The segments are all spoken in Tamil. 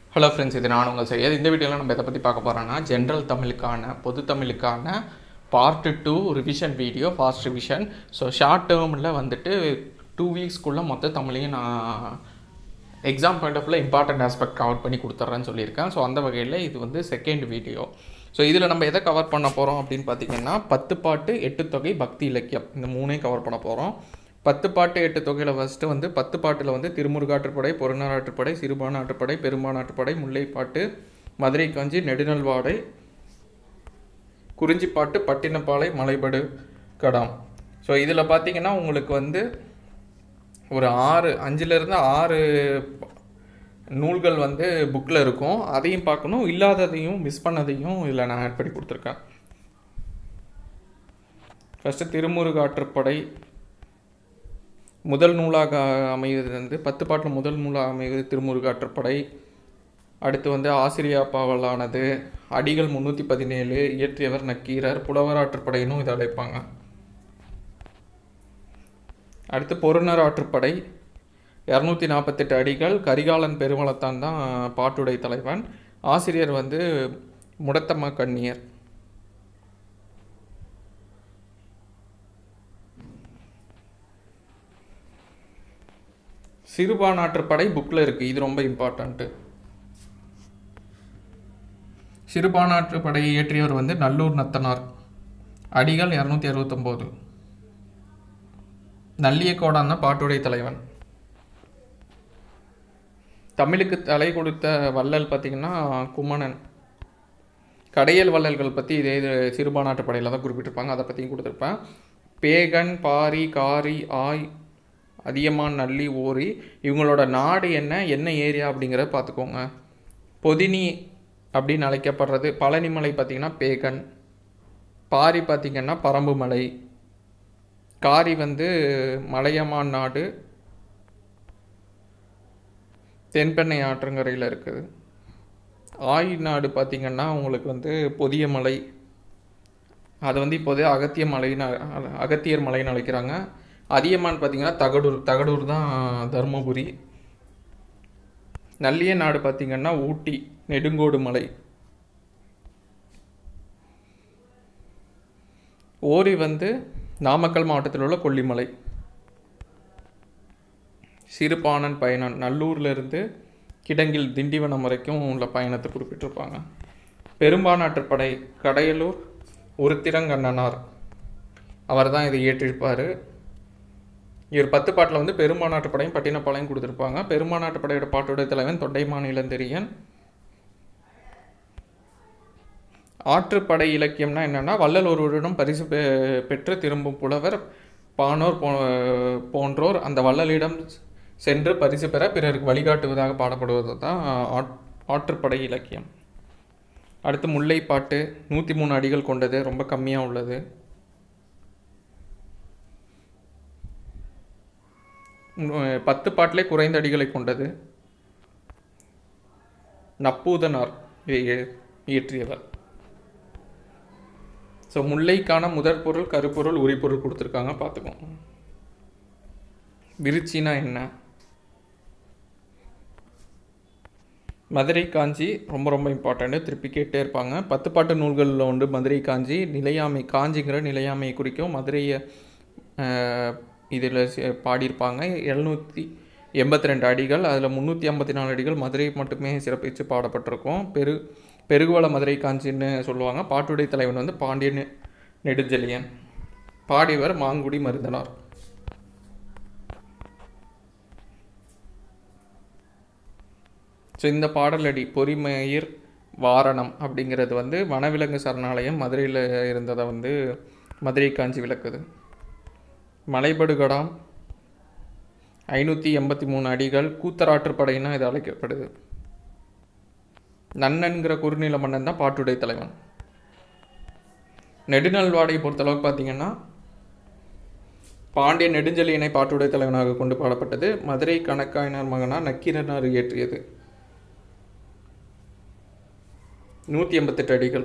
ஹலோ ஃப்ரெண்ட்ஸ் இது நான் உங்கள் செய்யாது இந்த வீடியோவில் நம்ம எதை பற்றி பார்க்க போகிறோன்னா ஜென்ரல் தமிழுக்கான பொது தமிழுக்கான part two revision video fast revision so short டேர்மில் வந்துட்டு டூ வீக்ஸ்க்குள்ளே மொத்த தமிழையும் நான் எக்ஸாம் பாயிண்ட் ஆஃப்ல இம்பார்ட்டன்ட் ஆஸ்பெக்ட் கவர் பண்ணி கொடுத்துட்றேன்னு சொல்லியிருக்கேன் ஸோ அந்த வகையில் இது வந்து செகண்ட் வீடியோ ஸோ இதில் நம்ம எதை கவர் பண்ண போகிறோம் அப்படின்னு பார்த்தீங்கன்னா பத்து பாட்டு எட்டு தொகை பக்தி இலக்கியம் இந்த மூணையும் கவர் பண்ண போகிறோம் பத்து பாட்டு எட்டு தொகையில் ஃபஸ்ட்டு வந்து பத்து பாட்டில் வந்து திருமுருகாற்றுப்படை பொருநாற்றுப்படை சிறுபானாற்றுப்படை பெரும்பானாற்றுப்படை முல்லைப்பாட்டு மதுரை காஞ்சி நெடுநல்வாடை குறிஞ்சிப்பாட்டு பட்டினப்பாலை மலைபடு கடாம் ஸோ இதில் பார்த்தீங்கன்னா உங்களுக்கு வந்து ஒரு ஆறு அஞ்சுலேருந்து ஆறு நூல்கள் வந்து புக்கில் இருக்கும் அதையும் பார்க்கணும் இல்லாததையும் மிஸ் பண்ணதையும் இதில் நான் ஆட் பண்ணி கொடுத்துருக்கேன் ஃபஸ்ட்டு திருமுருகாற்றுப்படை முதல் நூலாக அமைவது வந்து பத்து பாட்டில் முதல் நூலாக அமைவது திருமுருகாற்றுப்படை அடுத்து வந்து ஆசிரியாப்பாவலானது அடிகள் முந்நூற்றி பதினேழு இயற்றியவர் நக்கீரர் புலவராற்றுப்படையினும் இதை அழைப்பாங்க அடுத்து பொருணர் ஆற்றுப்படை இரநூத்தி நாற்பத்தெட்டு அடிகள் கரிகாலன் பெருவளத்தான் தான் பாட்டுடை தலைவன் ஆசிரியர் வந்து முடத்தம்மா கண்ணியர் சிறுபானாற்றுப்படை புக்கில் இருக்குது இது ரொம்ப இம்பார்ட்டண்ட்டு சிறுபானாற்றுப்படையை இயற்றியவர் வந்து நல்லூர் நத்தனார் அடிகள் இரநூத்தி அறுபத்தொம்போது நல்லியக்கோடான் தான் பாட்டுடை தலைவன் தமிழுக்கு தலை கொடுத்த வள்ளல் பார்த்திங்கன்னா குமணன் கடையல் வள்ளல்கள் பற்றி இதே இது சிறுபானாட்டு படையில் தான் குறிப்பிட்டிருப்பாங்க அதை பற்றியும் கொடுத்துருப்பேன் பேகன் பாரி காரி ஆய் அதியமான் நல்லி ஓரி இவங்களோட நாடு என்ன என்ன ஏரியா அப்படிங்கிறத பார்த்துக்கோங்க பொதினி அப்படின்னு அழைக்கப்படுறது பழனிமலை பார்த்திங்கன்னா பேகன் பாரி பார்த்திங்கன்னா பரம்பு மலை காரி வந்து மலையமான் நாடு தென்பெண்ணை ஆற்றங்கரையில் இருக்குது ஆய் நாடு பார்த்திங்கன்னா உங்களுக்கு வந்து பொதிய மலை அது வந்து இப்போதே அகத்திய மலைன்னு அகத்தியர் மலைன்னு அழைக்கிறாங்க அதியமான் பார்த்திங்கன்னா தகடூர் தகடூர் தான் தருமபுரி நல்லிய நாடு பார்த்திங்கன்னா ஊட்டி நெடுங்கோடு மலை ஓரி வந்து நாமக்கல் மாவட்டத்தில் உள்ள கொல்லிமலை சிறுபானன் பயணம் நல்லூர்லேருந்து கிடங்கில் திண்டிவனம் வரைக்கும் உள்ள பயணத்தை குறிப்பிட்டிருப்பாங்க பெரும்பானாற்றுப்படை கடையலூர் ஒருத்திரங்கண்ணனார் அவர் தான் இதை இயற்றிருப்பார் இவர் பத்து பாட்டில் வந்து பெரும்பானாற்றுப்படையும் பட்டினப்பாளையம் கொடுத்துருப்பாங்க பெரும்பானாற்றுப்படையோட பாட்டுடைய தலைவன் தொண்டைமான் இளந்தெரியன் ஆற்றுப்படை இலக்கியம்னா என்னென்னா வள்ளல் ஒருவரிடம் பரிசு பெ பெற்று திரும்பும் புலவர் பானோர் போ போன்றோர் அந்த வள்ளலிடம் சென்று பரிசு பெற பிறருக்கு வழிகாட்டுவதாக பாடப்படுவது தான் ஆற்றுப்படை இலக்கியம் அடுத்து முல்லைப்பாட்டு நூற்றி மூணு அடிகள் கொண்டது ரொம்ப கம்மியாக உள்ளது பத்து பாட்டிலே குறைந்த அடிகளை கொண்டது நப்பூதனார் இயற்றியவர் ஸோ முல்லைக்கான முதற் பொருள் கருப்பொருள் உரிப்பொருள் கொடுத்துருக்காங்க பார்த்துக்கோங்க விருச்சினா என்ன மதுரை காஞ்சி ரொம்ப ரொம்ப இம்பார்ட்டண்ட்டு திருப்பி கேட்டே இருப்பாங்க பத்து பாட்டு நூல்களில் உண்டு மதுரை காஞ்சி நிலையாமை காஞ்சிங்கிற நிலையாமையை குறிக்கும் மதுரையை இதில் பாடியிருப்பாங்க எழுநூற்றி எண்பத்தி ரெண்டு அடிகள் அதில் முந்நூற்றி ஐம்பத்தி நாலு அடிகள் மதுரை மட்டுமே சிறப்பித்து பாடப்பட்டிருக்கும் பெரு பெருகுவள மதுரை காஞ்சின்னு சொல்லுவாங்க பாட்டுடை தலைவன் வந்து பாண்டியன் நெடுஞ்செழியன் பாடியவர் மாங்குடி மருந்தனார் ஸோ இந்த பாடலடி பொறிமயிர் வாரணம் அப்படிங்கிறது வந்து வனவிலங்கு சரணாலயம் மதுரையில் இருந்ததை வந்து மதுரை காஞ்சி விளக்குது மலைபடுகடாம் ஐநூற்றி எண்பத்தி மூணு அடிகள் கூத்தராற்றுப்படைன்னா இது அழைக்கப்படுது நன்னன்கிற குறுநில மன்னன் தான் பாட்டுடை தலைவன் நெடுநல்வாடையை பொறுத்தளவுக்கு பார்த்தீங்கன்னா பாண்டிய நெடுஞ்செழியனை பாட்டுடை தலைவனாக கொண்டு பாடப்பட்டது மதுரை கணக்காயினார் மகனார் நக்கீரனார் இயற்றியது நூற்றி எண்பத்தெட்டு அடிகள்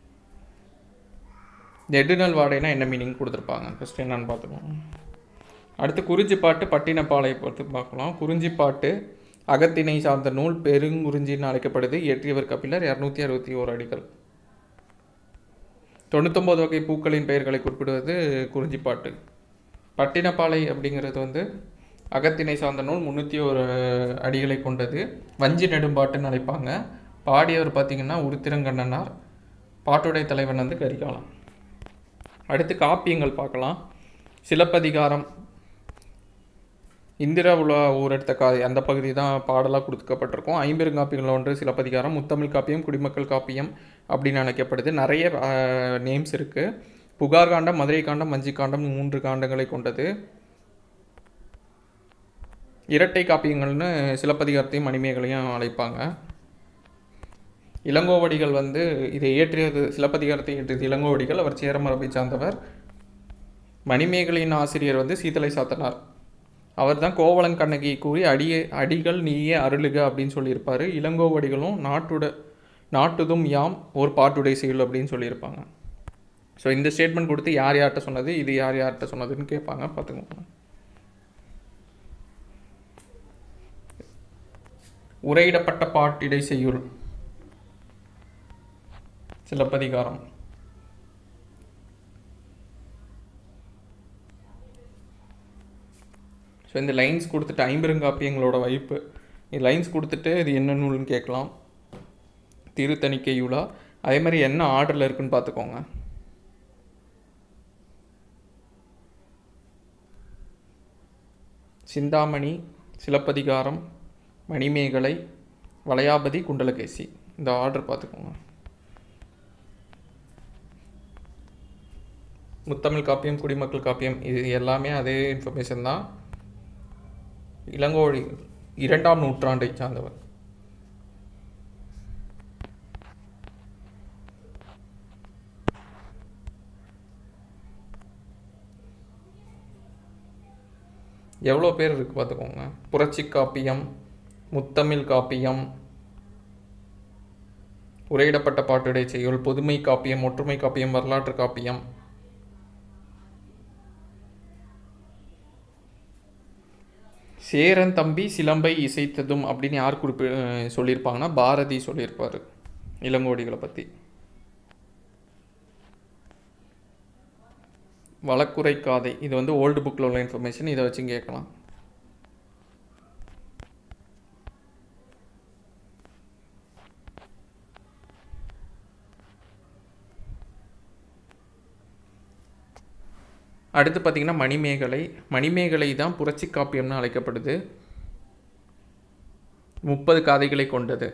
நெடுநல் வாடைனா என்ன மீனிங் கொடுத்துருப்பாங்க ஃபஸ்ட் என்னன்னு பார்த்துக்கோங்க அடுத்து குறிஞ்சிப்பாட்டு பட்டினப்பாலை பொறுத்து பார்க்கலாம் குறிஞ்சிப்பாட்டு அகத்திணை சார்ந்த நூல் பெருங்குறிஞ்சின்னு அழைக்கப்படுது இயற்றியவர் கபிலர் இரநூத்தி அறுபத்தி ஓர் அடிகள் தொண்ணூத்தொம்பது வகை பூக்களின் பெயர்களை குறிப்பிடுவது குறிஞ்சிப்பாட்டு பட்டினப்பாலை அப்படிங்கிறது வந்து அகத்திணை சார்ந்த நூல் முந்நூற்றி ஒரு அடிகளை கொண்டது வஞ்சி நெடும்பாட்டுன்னு அழைப்பாங்க பாடியவர் பார்த்தீங்கன்னா உருத்திரங்கண்ணனார் பாட்டுடை தலைவன் வந்து கரிகாலம் அடுத்து காப்பியங்கள் பார்க்கலாம் சிலப்பதிகாரம் இந்திரா உலா ஊரெடுத்த காதை அந்த பகுதி தான் பாடலாக கொடுக்கப்பட்டிருக்கும் ஐம்பெருங்காப்பியங்கள் ஒன்று சிலப்பதிகாரம் முத்தமிழ் காப்பியம் குடிமக்கள் காப்பியம் அப்படின்னு அழைக்கப்படுது நிறைய நேம்ஸ் இருக்குது புகார் காண்டம் மதுரை காண்டம் வஞ்சி காண்டம் மூன்று காண்டங்களை கொண்டது இரட்டை காப்பியங்கள்னு சிலப்பதிகாரத்தையும் மணிமேகலையும் அழைப்பாங்க இளங்கோவடிகள் வந்து இதை இயற்றியது சிலப்பதிகாரத்தை இயற்றியது இளங்கோவடிகள் அவர் சேரமரபை சார்ந்தவர் மணிமேகலையின் ஆசிரியர் வந்து சீதலை சாத்தனார் அவர் தான் கோவலன் கண்ணகி கூறி அடிய அடிகள் நீயே அருளுக அப்படின்னு சொல்லியிருப்பார் இளங்கோவடிகளும் நாட்டுட நாட்டுதும் யாம் ஒரு பாட்டுடை செயல் அப்படின்னு சொல்லியிருப்பாங்க ஸோ இந்த ஸ்டேட்மெண்ட் கொடுத்து யார் யார்கிட்ட சொன்னது இது யார் யார்கிட்ட சொன்னதுன்னு கேட்பாங்க பார்த்துக்கோங்க உரையிடப்பட்ட பாட்டிடை செய்யுள் சிலப்பதிகாரம் ஸோ இந்த லைன்ஸ் கொடுத்துட்டு ஐம்பெருங்காப்பியங்களோட வைப்பு இது லைன்ஸ் கொடுத்துட்டு இது என்ன நூல்னு கேட்கலாம் திருத்தணிக்கையுலா அதே மாதிரி என்ன ஆர்டரில் இருக்குன்னு பார்த்துக்கோங்க சிந்தாமணி சிலப்பதிகாரம் மணிமேகலை வளையாபதி குண்டலகேசி இந்த ஆர்டர் பார்த்துக்கோங்க முத்தமிழ் காப்பியம் குடிமக்கள் காப்பியம் இது எல்லாமே அதே இன்ஃபர்மேஷன் தான் இளங்கோழி இரண்டாம் நூற்றாண்டை சார்ந்தவர் எவ்வளோ பேர் இருக்கு பார்த்துக்கோங்க புரட்சி காப்பியம் முத்தமிழ் காப்பியம் உரையிடப்பட்ட பாட்டுடை செய்யுள் பொதுமை காப்பியம் ஒற்றுமை காப்பியம் வரலாற்று காப்பியம் சேரன் தம்பி சிலம்பை இசைத்ததும் அப்படின்னு யார் குறிப்பி சொல்லியிருப்பாங்கன்னா பாரதி சொல்லியிருப்பார் இளங்கோடிகளை பற்றி வழக்குரை காதை இது வந்து ஓல்டு புக்கில் உள்ள இன்ஃபர்மேஷன் இதை வச்சு கேட்கலாம் அடுத்து பார்த்திங்கன்னா மணிமேகலை மணிமேகலை தான் புரட்சி காப்பியம்னு அழைக்கப்படுது முப்பது காதைகளை கொண்டது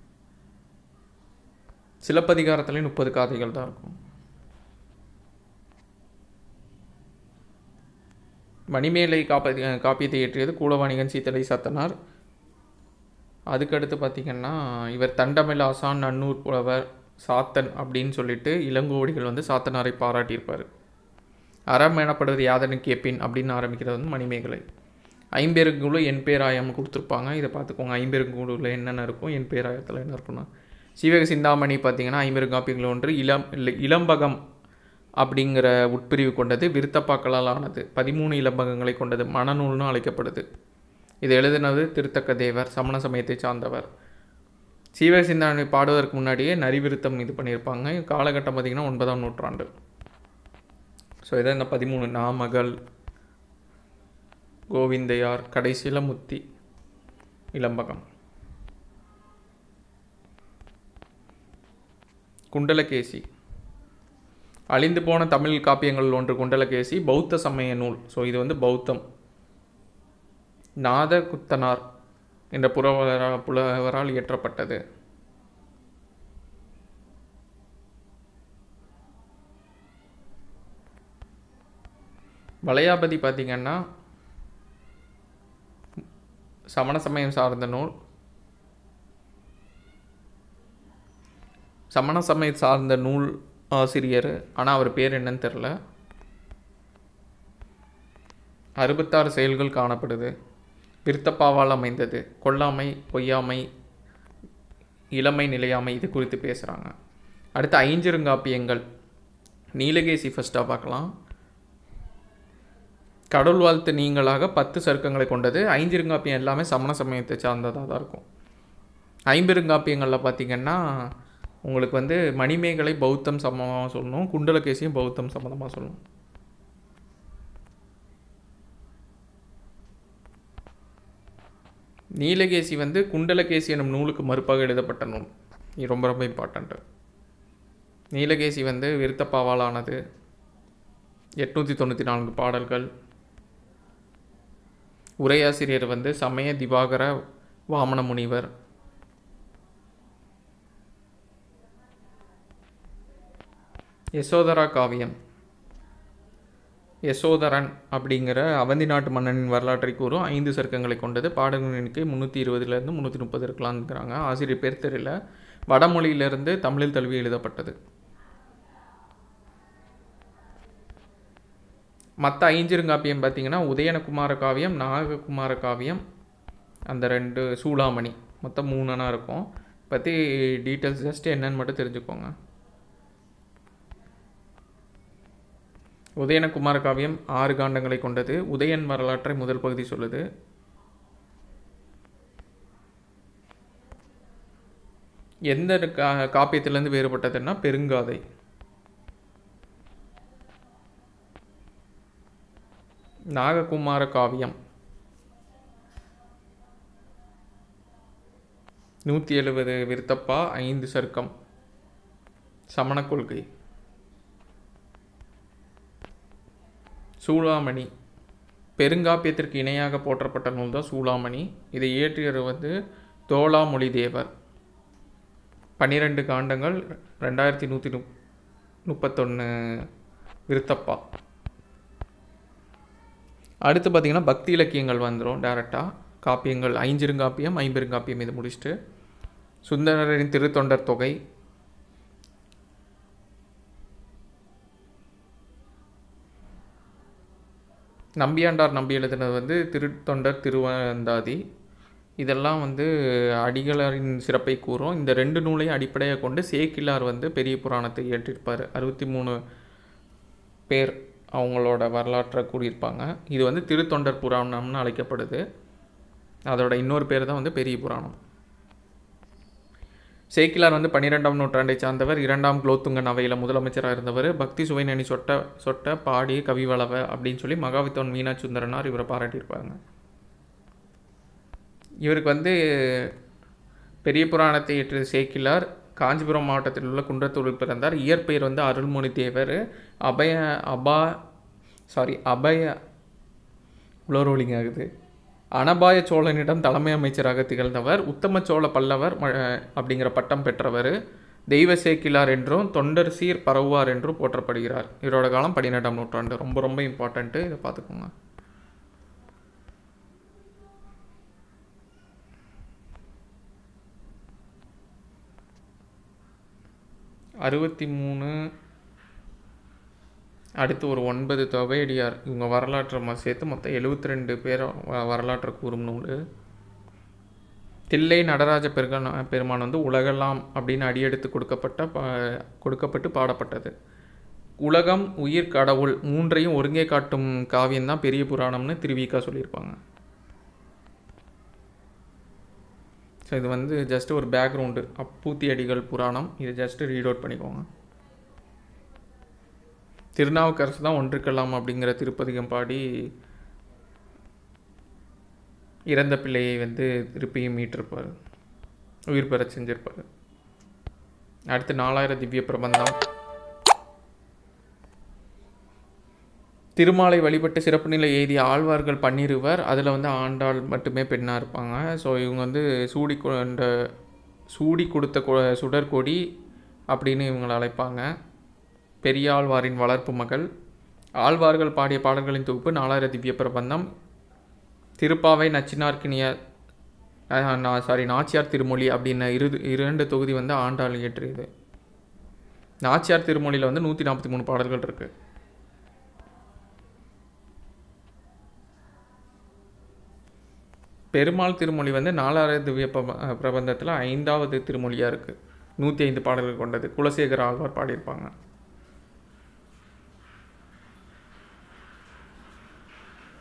சிலப்பதிகாரத்துலேயும் முப்பது காதைகள் தான் இருக்கும் மணிமேலை காப்பதி காப்பியத்தை இயற்றியது கூலவாணிகன் சீத்தலை சத்தனார் அதுக்கடுத்து பார்த்திங்கன்னா இவர் தண்டமிழ் ஆசான் நன்னூர் புலவர் சாத்தன் அப்படின்னு சொல்லிட்டு இளங்கோவடிகள் வந்து சாத்தனாரை பாராட்டியிருப்பார் அறம் எனப்படுவது யாதனு கேட்பின் அப்படின்னு ஆரம்பிக்கிறது வந்து மணிமேகலை ஐம்பெருங்குழு என் பேராயம் கொடுத்துருப்பாங்க இதை பார்த்துக்கோங்க ஐம்பெருங்குழுவில் என்னென்ன இருக்கும் என் பேராயத்தில் என்ன இருக்குன்னா சீவக சிந்தாமணி பார்த்தீங்கன்னா ஐம்பெருங்காப்பியங்கள் ஒன்று இளம் இல்லை இளம்பகம் அப்படிங்கிற உட்பிரிவு கொண்டது விருத்தப்பாக்களால் ஆனது பதிமூணு இளம்பகங்களை கொண்டது மணநூல்னு அழைக்கப்படுது இது எழுதினது திருத்தக்க தேவர் சமண சமயத்தை சார்ந்தவர் சீவக சிந்தாமணி பாடுவதற்கு முன்னாடியே நரிவிருத்தம் இது பண்ணியிருப்பாங்க காலகட்டம் பார்த்திங்கன்னா ஒன்பதாம் நூற்றாண்டு ஸோ இதான் இந்த பதிமூணு நாமகள் கோவிந்தையார் கடைசியில் முத்தி இளம்பகம் குண்டலகேசி அழிந்து போன தமிழ் காப்பியங்கள் ஒன்று குண்டலகேசி பௌத்த சமய நூல் ஸோ இது வந்து பௌத்தம் நாத குத்தனார் என்ற புலவரா புலவரால் இயற்றப்பட்டது வளையாபதி பார்த்திங்கன்னா சமண சமயம் சார்ந்த நூல் சமண சமயம் சார்ந்த நூல் ஆசிரியர் ஆனால் அவர் பேர் என்னன்னு தெரில அறுபத்தாறு செயல்கள் காணப்படுது விருத்தப்பாவால் அமைந்தது கொல்லாமை பொய்யாமை இளமை நிலையாமை இது குறித்து பேசுகிறாங்க அடுத்து ஐஞ்சிருங்காப்பியங்கள் நீலகேசி ஃபஸ்ட்டாக பார்க்கலாம் கடவுள் வாழ்த்து நீங்களாக பத்து சருக்கங்களை கொண்டது ஐஞ்சிருங்காப்பியம் எல்லாமே சமண சமயத்தை சார்ந்ததாக தான் இருக்கும் ஐம்பெருங்காப்பியங்களில் பார்த்தீங்கன்னா உங்களுக்கு வந்து மணிமேகலை பௌத்தம் சம்மந்தமாக சொல்லணும் குண்டலகேசியும் பௌத்தம் சம்மந்தமாக சொல்லணும் நீலகேசி வந்து குண்டலகேசி எனும் நூலுக்கு மறுப்பாக எழுதப்பட்ட நூல் இது ரொம்ப ரொம்ப இம்பார்ட்டண்ட்டு நீலகேசி வந்து விருத்தப்பாவால் ஆனது எட்நூற்றி தொண்ணூற்றி நான்கு பாடல்கள் உரையாசிரியர் வந்து சமய திவாகர வாமன முனிவர் யசோதரா காவியம் யசோதரன் அப்படிங்கிற அவந்தி நாட்டு மன்னனின் வரலாற்றை கூறும் ஐந்து சர்க்கங்களை கொண்டது பாடல்களின் எண்ணிக்கை முந்நூற்றி இருபதுலேருந்து முந்நூற்றி முப்பது இருக்கலாம்ங்கிறாங்க ஆசிரியர் பேர் தெரியல வடமொழியிலிருந்து தமிழில் தழுவி எழுதப்பட்டது மற்ற ஐஞ்சிருங்காப்பியம் பார்த்தீங்கன்னா உதயனகுமார காவியம் நாககுமார காவியம் அந்த ரெண்டு சூளாமணி மொத்தம் மூணுனா இருக்கும் பற்றி டீட்டெயில்ஸ் ஜஸ்ட் என்னன்னு மட்டும் தெரிஞ்சுக்கோங்க உதயனகுமார காவியம் ஆறு காண்டங்களை கொண்டது உதயன் வரலாற்றை முதல் பகுதி சொல்லுது எந்த கா காப்பியத்திலேருந்து வேறுபட்டதுன்னா பெருங்காதை நாககுமார காவியம் நூற்றி எழுபது விருத்தப்பா ஐந்து சருக்கம் சமண கொள்கை சூளாமணி பெருங்காப்பியத்திற்கு இணையாக போற்றப்பட்ட நூல் தான் சூளாமணி இதை இயற்றியவர் வந்து தோளாமொழி தேவர் பன்னிரெண்டு காண்டங்கள் ரெண்டாயிரத்தி நூற்றி நுப் முப்பத்தொன்று விருத்தப்பா அடுத்து பார்த்திங்கன்னா பக்தி இலக்கியங்கள் வந்துடும் டேரெக்டாக காப்பியங்கள் ஐஞ்சிருங்காப்பியம் ஐம்பெருங்காப்பியம் இது முடிச்சுட்டு சுந்தரரின் திருத்தொண்டர் தொகை நம்பியாண்டார் நம்பி எழுதினது வந்து திருத்தொண்டர் திருவந்தாதி இதெல்லாம் வந்து அடிகளரின் சிறப்பை கூறும் இந்த ரெண்டு நூலையும் அடிப்படையாக கொண்டு சேக்கிலார் வந்து பெரிய புராணத்தை இயற்றிருப்பார் அறுபத்தி மூணு பேர் அவங்களோட வரலாற்றை கூறியிருப்பாங்க இது வந்து திருத்தொண்டர் புராணம்னு அழைக்கப்படுது அதோட இன்னொரு பேர் தான் வந்து பெரிய புராணம் சேக்கிலார் வந்து பன்னிரெண்டாம் நூற்றாண்டை சார்ந்தவர் இரண்டாம் குலோத்துங்கன் அவையில் முதலமைச்சராக இருந்தவர் பக்தி சுவைநனி சொட்ட சொட்ட பாடி கவிவளவ அப்படின்னு சொல்லி மகாவித்வான் மீனாட்சி சுந்தரனார் இவரை பாராட்டியிருப்பாங்க இவருக்கு வந்து பெரிய புராணத்தை இயற்றிய சேக்கிலார் காஞ்சிபுரம் மாவட்டத்தில் உள்ள குன்றத்தூரில் பிறந்தார் இயற்பெயர் வந்து அருள்மொழி தேவர் அபய அபா சாரி அபய இவ்வளோ ரோலிங் ஆகுது அனபாய சோழனிடம் தலைமை அமைச்சராக திகழ்ந்தவர் உத்தம சோழ பல்லவர் ம- அப்படிங்கிற பட்டம் பெற்றவர் தெய்வ சேக்கிலார் என்றும் தொண்டர் சீர் பரவுவார் என்றும் போற்றப்படுகிறார் இவரோட காலம் பன்னிரெண்டாம் நூற்றாண்டு ரொம்ப ரொம்ப இம்பார்ட்டண்ட்டு இதை பார்த்துக்கோங்க அறுபத்தி மூணு அடுத்து ஒரு ஒன்பது தொகையடியார் இவங்க வரலாற்றை ம- சேர்த்து மொத்தம் எழுபத்தி ரெண்டு பேர் வ- வரலாற்றை கூறும் நூல் தில்லை நடராஜ பெருகன் பெருமான் வந்து உலகெல்லாம் அப்படின்னு அடியெடுத்து கொடுக்கப்பட்ட ப கொடுக்கப்பட்டு பாடப்பட்டது உலகம் உயிர் கடவுள் மூன்றையும் ஒருங்கே காட்டும் காவியம் தான் பெரிய புராணம்னு திருவிக்கா சொல்லியிருப்பாங்க ஸோ இது வந்து ஜஸ்ட் ஒரு பேக்ரவுண்டு அப்பூத்தி அடிகள் புராணம் இது ஜஸ்ட் ரீட் அவுட் பண்ணிக்கோங்க திருநாவுக்கரசு தான் ஒன்றுக்கெல்லாம் அப்படிங்கிற திருப்பதிகம் பாடி இறந்த பிள்ளையை வந்து திருப்பியும் மீட்டிருப்பார் உயிர் பெறச் செஞ்சிருப்பார் அடுத்து நாலாயிரம் திவ்ய பிரபந்தம் திருமாலை வழிபட்டு சிறப்பு நிலை எய்திய ஆழ்வார்கள் பன்னிருவர் அதில் வந்து ஆண்டாள் மட்டுமே பெண்ணாக இருப்பாங்க ஸோ இவங்க வந்து சூடி கொண்ட சூடி கொடுத்த கொ- சுடர்கொடி அப்படின்னு இவங்களை அழைப்பாங்க பெரியாழ்வாரின் வளர்ப்பு மகள் ஆழ்வார்கள் பாடிய பாடல்களின் தொகுப்பு நாலாயிரம் திவ்ய பிரபந்தம் திருப்பாவை நச்சினார்க்கினிய அஹ், நான் சாரி நாச்சியார் திருமொழி அப்படின்னு இரு இரண்டு தொகுதி வந்து ஆண்டாள் இயற்றியது நாச்சியார் திருமொழியில் வந்து நூற்றி நாற்பத்தி மூணு பாடல்கள் இருக்கு பெருமாள் திருமொழி வந்து நாலாயிரம் திவ்ய பிரப- பிரபந்தத்தில் ஐந்தாவது திருமொழியாக இருக்குது நூற்றி ஐந்து பாடல்கள் கொண்டது குலசேகர ஆழ்வார் பாடியிருப்பாங்க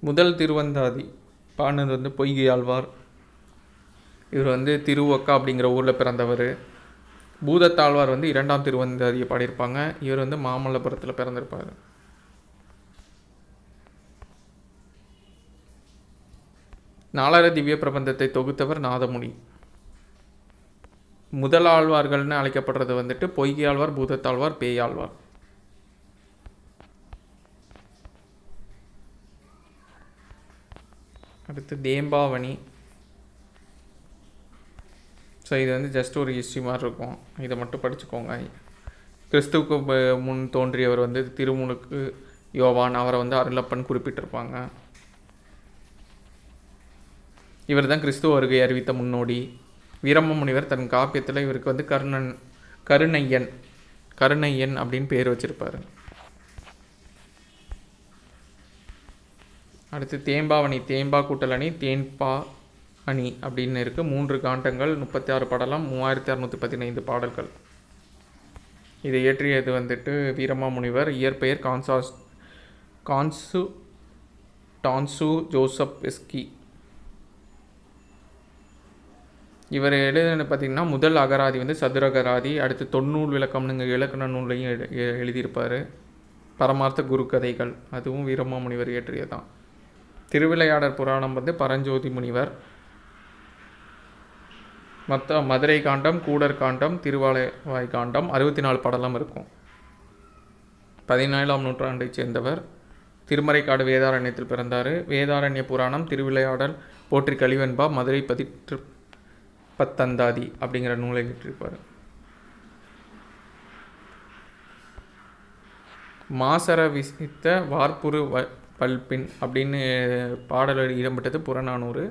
முதல் திருவந்தாதி பாடினது வந்து பொய்கை ஆழ்வார் இவர் வந்து திருவக்கா அப்படிங்கிற ஊரில் பிறந்தவர் பூதத்தாழ்வார் வந்து இரண்டாம் திருவந்தாதியை பாடியிருப்பாங்க இவர் வந்து மாமல்லபுரத்தில் பிறந்திருப்பார் நாலாயிர திவ்ய பிரபந்தத்தை தொகுத்தவர் நாதமுனி முதல் ஆழ்வார்கள்னு அழைக்கப்படுறது வந்துட்டு பொய்கை ஆழ்வார் பூதத்தாழ்வார் பேயாழ்வார் அடுத்து தேம்பாவணி ஸோ இது வந்து ஜஸ்ட் ஒரு ஹிஸ்ட்ரி மாதிரி இருக்கும் இதை மட்டும் படிச்சுக்கோங்க கிறிஸ்துவுக்கு ப- முன் தோன்றியவர் வந்து திருமுனுக்கு யோவான் அவரை வந்து அருளப்பன் குறிப்பிட்டிருப்பாங்க இவர் தான் கிறிஸ்துவ வருகை அறிவித்த முன்னோடி வீரம முனிவர் தன் காப்பியத்தில் இவருக்கு வந்து கருணன் கருணையன் கருணையன் அப்படின்னு பேர் வச்சிருப்பாரு அடுத்து தேம்பாவணி தேம்பா கூட்டல் அணி தேன்பா அணி அப்படின்னு இருக்குது மூன்று காண்டங்கள் முப்பத்தி ஆறு படலம் மூவாயிரத்தி அறநூற்றி பதினைந்து பாடல்கள் இதை இயற்றியது வந்துட்டு வீரமாமுனிவர் இயற்பெயர் கான்சாஸ் கான்சு டான்சு ஜோசப் எஸ்கி இவர் எழுதின பார்த்தீங்கன்னா முதல் அகராதி வந்து சதுரகராதி அடுத்து தொன்னூல் விளக்கம்னுங்க இலக்கண நூலையும் எழு- எ- எழுதியிருப்பார் பரமார்த்த குரு கதைகள் அதுவும் வீரமாமுனிவர் இயற்றியதான் திருவிளையாடற் புராணம் வந்து பரஞ்சோதி முனிவர் மொத்த மதுரை காண்டம் கூடர் காண்டம் திருவாலைவாய் காண்டம் அறுபத்தி நாலு படலம் இருக்கும் பதினேழாம் நூற்றாண்டைச் சேர்ந்தவர் திருமறைக்காடு வேதாரண்யத்தில் பிறந்தார் வேதாரண்ய புராணம் திருவிளையாடல் போற்றி கலிவெண்பா மதுரை பதிற்று பத்தந்தாதி அப்படிங்கிற நூலை இயற்றிருப்பார் மாசர விசித்த வார்ப்புரு வ பல்பின் அப்படின்னு பாடல் இடம்பெற்றது புறநானூறு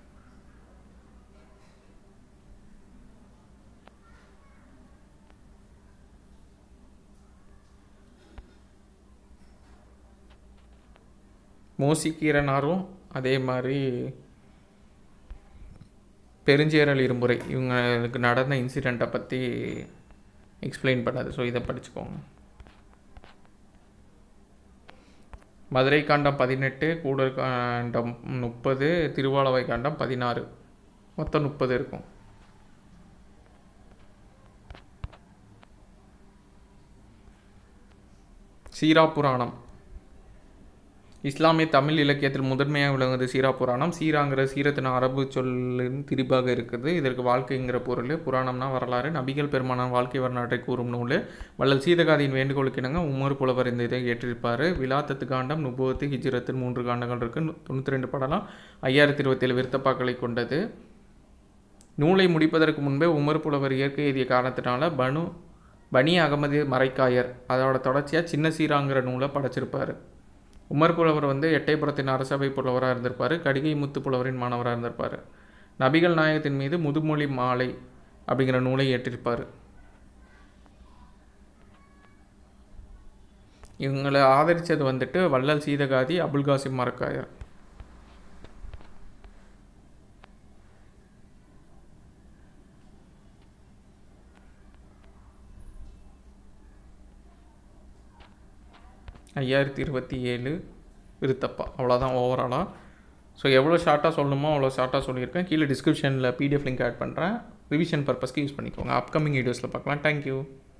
மோசிக்கீரனாரும் அதே மாதிரி பெருஞ்சேரல் இருமுறை இவங்களுக்கு நடந்த இன்சிடெண்ட்டை பற்றி எக்ஸ்பிளைன் பண்ணாது ஸோ இதை படிச்சுக்கோங்க மதுரை காண்டம் பதினெட்டு கூடல் காண்டம் முப்பது திருவாலவை காண்டம் பதினாறு மொத்தம் முப்பது இருக்கும் சீரா புராணம் இஸ்லாமிய தமிழ் இலக்கியத்தில் முதன்மையாக விளங்குவது சீரா புராணம் சீராங்கிற சீரத்தின் அரபு சொல்லின் திரிபாக இருக்குது இதற்கு வாழ்க்கைங்கிற பொருள் புராணம்னா வரலாறு நபிகள் பெருமானார் வாழ்க்கை வரலாற்றை கூறும் நூல் வள்ளல் சீதகாதியின் வேண்டுகோளுக்கு இணங்க உமர் புலவர் இந்த இதை ஏற்றிருப்பார் விலாத்தத்து காண்டம் நுபுவத்து ஹிஜ்ரத்தின் மூன்று காண்டங்கள் இருக்குது தொண்ணூற்றி ரெண்டு படலாம் ஐயாயிரத்தி இருபத்தேழு விருத்தப்பாக்களை கொண்டது நூலை முடிப்பதற்கு முன்பே உமர் புலவர் இயற்கை எழுதிய காரணத்தினால பனு பனி அகமது மரைக்காயர் அதோட தொடர்ச்சியாக சின்ன சீராங்கிற நூலை படைச்சிருப்பார் உமர் புலவர் வந்து எட்டயபுரத்தின் அரசவை புலவராக இருந்திருப்பார் கடிகை முத்து புலவரின் மாணவராக இருந்திருப்பார் நபிகள் நாயகத்தின் மீது முதுமொழி மாலை அப்படிங்கிற நூலை ஏற்றிருப்பார் இவங்களை ஆதரித்தது வந்துட்டு வள்ளல் சீதகாதி அபுல் காசிம் மரக்காயர் ஐயாயிரத்தி இருபத்தி ஏழு விருத்தப்பா அவ்வளோதான் ஓவராலாக ஸோ எவ்வளோ ஷார்ட்டாக சொல்லணுமோ அவ்வளோ ஷார்ட்டாக சொல்லியிருக்கேன் கீழே டிஸ்கிரிப்ஷனில் பிடிஎஃப் லிங்க் ஆட் பண்ணுறேன் ரிவிஷன் பர்பஸ்க்கு யூஸ் பண்ணிக்கோங்க அப்கமிங் வீடியோஸில் பார்க்கலாம் தேங்க்யூ